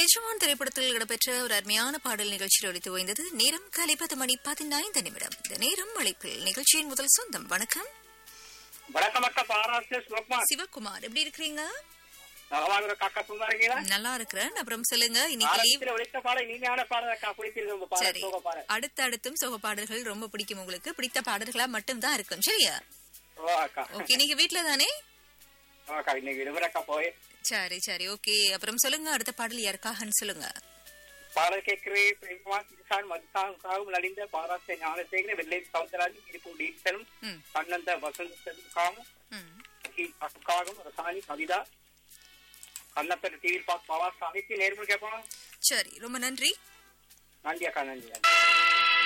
எஜமான் திரைப்படத்தில் இடம்பெற்ற ஒரு அருமையான பாடல் நிகழ்ச்சியில் ஒழித்து ஓய்ந்தது நேரம் காலை பத்து மணி பதினைந்து நிமிடம் இந்த நேரம் அழைப்பில் நிகழ்ச்சியின் முதல் சொந்தம் வணக்கம் வணக்கம் அக்கா பாராசு சிவகுமார் சிவகுமார் எப்படி இருக்கிறீங்க நலமாக காக்கா சும்மா இருக்கீங்களா நல்லா இருக்கிறேன் அப்புறம் சொல்லுங்க இன்னைக்கு லீவ் ஆரம்பத்தில் ஒழித்த பாடம் இனிமையான பாடம் அக்கா பிடிச்சிருக்கு உங்க பாடம் சரி சோக பாடம் அடுத்து அடுத்தும் சொக பாடல்கள் ரொம்ப பிடிக்கும் உங்களுக்கு பிடித்த பாடல்களா மட்டும் தான் இருக்கும் சரியா ஓ அக்கா ஓகே நீங்க வீட்ல தானே ஓ அக்கா இன்னைக்கு விடுமுறை அக்கா போய் சரி சரி ஓகே அப்புறம் சொல்லுங்க அடுத்த பாடல் யாருக்காகன்னு சொல்லுங்க பாடல் கேட்கிறேன் பிரேம்குமார் கிருஷ்ணன் மதுசாவுக்காகவும் நலிந்த பாராசை ஞானசேகர வெள்ளை சவுந்தரராஜன் இருப்பு டீசலும் ம் கண்ணந்த வசந்தத்துக்காகவும் ம் அக்காகவும் ரசானி கவிதா கண்ணப்பர் டிவி பாஸ் பவாஸ் அனைத்து நேர்முறை கேட்போம் சரி ரொம்ப நன்றி நன்றி அக்கா நன்றி